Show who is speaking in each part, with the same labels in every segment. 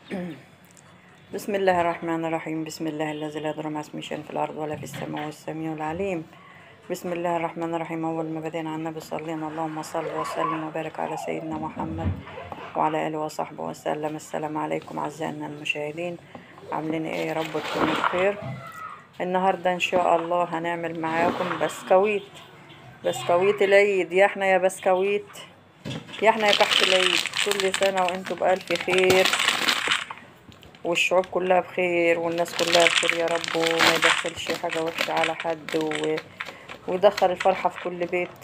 Speaker 1: بسم الله الرحمن الرحيم بسم الله الذي لا يضر مع اسمه شيء في الأرض ولا في السماء والسميع العليم بسم الله الرحمن الرحيم أول ما بدينا على النبي صلينا اللهم صل وسلم وبارك على سيدنا محمد وعلى آله وصحبه وسلم السلام عليكم أعزائنا المشاهدين عاملين إيه يا رب تكونوا بخير النهاردة إن شاء الله هنعمل معاكم بسكويت بسكويت العيد يا احنا يا بسكويت يا احنا يا كحك العيد كل سنة وانتم بألف خير والشعوب كلها بخير والناس كلها بخير يا رب وما يدخلش حاجة وحشة على حد و... ويدخل الفرحة في كل بيت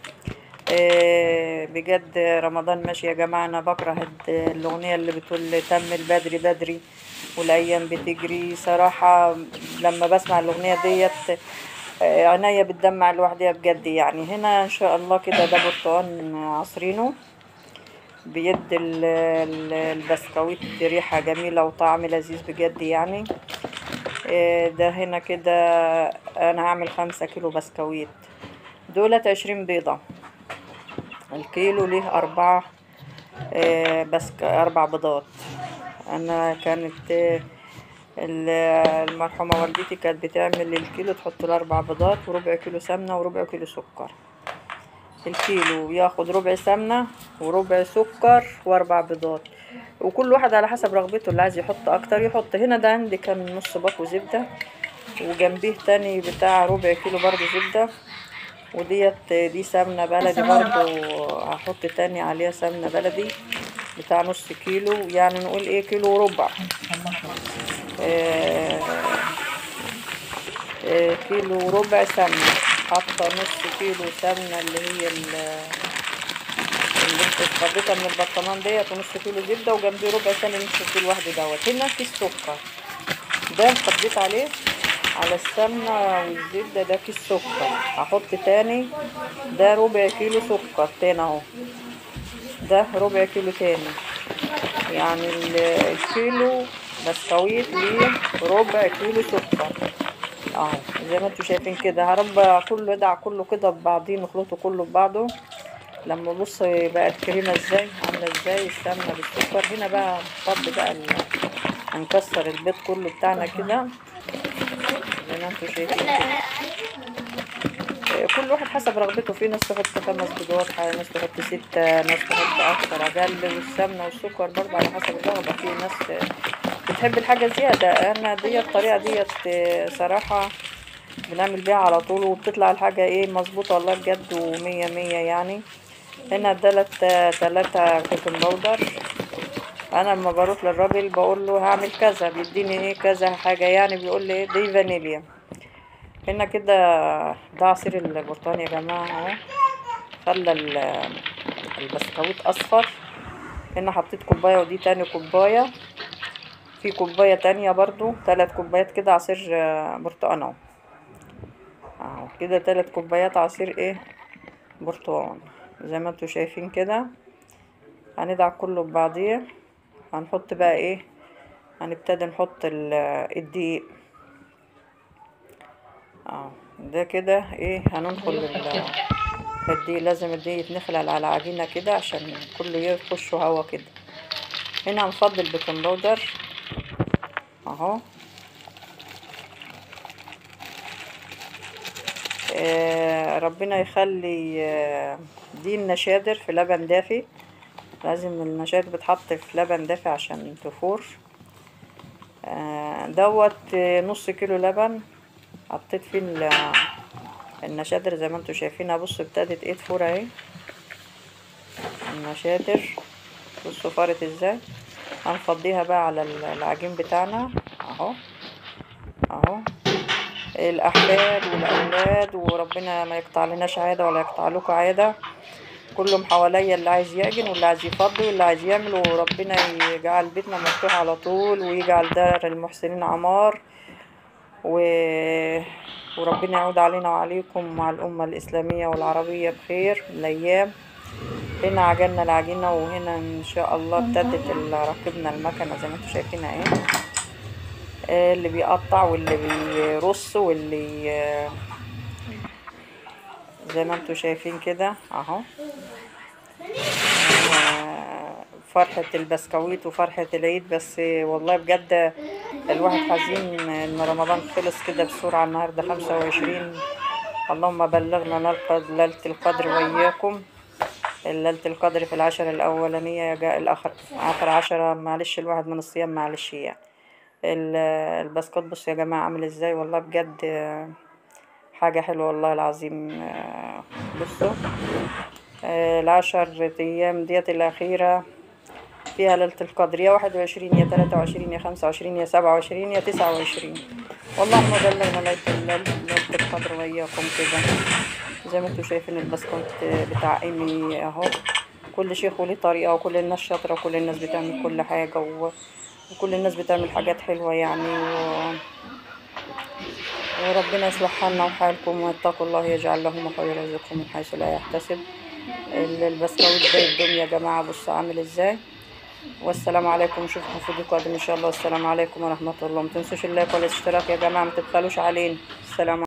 Speaker 1: آه، بجد رمضان ماشي يا جماعة أنا بكره الد- الأغنية اللي بتقول تم بدري بدري والأيام بتجري صراحة لما بسمع الأغنية ديت آه، عينيا بتدمع لوحدها بجد يعني هنا إن شاء الله كده ده برتقان عصرينه بيد ال- ال- البسكويت ريحة جميلة وطعم لذيذ بجد يعني آه، ده هنا كده أنا هعمل خمسة كيلو بسكويت دولت عشرين بيضة الكيلو ليه أربعة آه، بس أربع بيضات أنا كانت آه، ال- المرحومة والدتي كانت بتعمل الكيلو تحط له أربع بيضات وربع كيلو سمنة وربع كيلو سكر الكيلو ياخد ربع سمنة وربع سكر وأربع بيضات وكل واحد على حسب رغبته اللي عايز يحط أكتر يحط هنا ده عندي كان نص باكو زبدة وجنبيه تاني بتاع ربع كيلو برضو زبدة وديت دي سمنة بلدي برضو هحط تاني عليها سمنة بلدي بتاع نص كيلو يعني نقول ايه كيلو وربع آه آه كيلو وربع سمنة حاطة نص كيلو سمنة اللي هي ال- اللي انت اتخبيتها من البرطمان ديت ونص كيلو زبدة وجنبيه ربع تاني نص كيلو واحد دوت هنا كيس سكر ده خبيت عليه على السمنة والزبدة ده كيس سكر هحط تاني ده ربع كيلو سكر تاني اهو ده ربع كيلو تاني يعني ال- الكيلو بسكويت ليه ربع كيلو سكر اهو زي ما انتوا شايفين كده هربع كله يدع كله كده ببعضيه نخلطه كله ببعضه لما بص بقى الكريمة ازاي عاملة ازاي السمنة بالسكر هنا بقى نفضي بقى ال- هنكسر البيض كله بتاعنا كده زي ما انتوا شايفين كده آه، كل واحد حسب رغبته في ناس تحط خمس بيضات ح- ناس تحط ستة ناس تحط أكتر أقل والسمنة والسكر برضه على حسب الرغبة في ناس آه، بتحب الحاجة زيادة أنا دي الطريقة ديت آه، صراحة بنعمل بيها على طول وبتطلع الحاجة ايه مظبوطة والله بجد ومية مية يعني هنا دلت تلاتة بيكنج باودر انا لما بروح للراجل بقول له هعمل كذا بيديني ايه كذا حاجة يعني بيقول لي إيه دي فانيليا هنا كده ده عصير البرتقال يا جماعة اهو خلى ال- البسكويت اصفر هنا حطيت كوباية ودي تاني كوباية في كوباية تانية برضو تلات كوبايات كده عصير آه، برتقال اهو اهو كده تلات كوبايات عصير ايه برتقال زي ما انتوا شايفين كده هندعك كله ببعضيه هنحط بقى ايه هنبتدي نحط ال- الدقيق اه ده كده ايه هننخل ال- الدقيق لازم الدقيق يتنخل على العجينة كده عشان كله يخش هوا كده هنا هنفضي البيكنج باودر اهو آه، ربنا يخلي آه، دي النشادر في لبن دافي لازم النشادر بتحط في لبن دافي عشان تفور آه، دوت آه، نص كيلو لبن حطيت فيه ال- النشادر زي ما انتوا شايفينها بصوا ابتدت ايه تفور اهي النشادر بصوا فارت ازاي هنفضيها بقى على ال- العجين بتاعنا اهو اهو الاحفاد والاولاد وربنا ما يقطع لناش عاده ولا يقطع لكم عاده كلهم حواليا اللي عايز يعجن واللي عايز يفضي واللي عايز يعمل وربنا يجعل بيتنا مفتوح على طول ويجعل دار المحسنين عمار و... وربنا يعود علينا وعليكم مع الأمة الإسلامية والعربية بخير الأيام هنا عجلنا العجينة وهنا إن شاء الله ابتدت ال- ركبنا المكنة زي ما انتوا شايفينها اهي آه، اللي بيقطع واللي بيرص واللي آه، زي ما انتوا شايفين كده اهو آه، فرحة البسكويت وفرحة العيد بس والله بجد الواحد حزين ان رمضان خلص كده بسرعة النهاردة خمسة وعشرين اللهم بلغنا نلقى ليلة القدر وإياكم ليلة القدر في العشر الأولانية جاء الآخر آخر عشرة معلش الواحد من الصيام معلش يعني ال- البسكوت بصوا يا جماعة عامل ازاي والله بجد آه، حاجة حلوة والله العظيم آه، بصوا آه، العشر أيام ديت الأخيرة فيها ليلة القدر يا واحد وعشرين يا تلاتة وعشرين يا خمسة وعشرين يا سبعة وعشرين يا تسعة وعشرين والله ما بلغنا ليلة الليل- ليلة القدر وإياكم كده زي ما انتوا شايفين البسكوت بتاع ايمي اهو كل شيخ وليه طريقة وكل الناس شاطرة وكل الناس بتعمل كل حاجة و... وكل الناس بتعمل حاجات حلوة يعني و... وربنا يصلح حالنا وحالكم واتقوا الله يجعل لهم خير رزقهم من حيث لا يحتسب ال- البسكوت ده الدنيا يا جماعة بصوا عامل ازاي والسلام عليكم نشوفكم في فيديو قادم ان شاء الله والسلام عليكم ورحمة الله ما تنسوش اللايك والاشتراك يا جماعة ما تبخلوش علينا السلام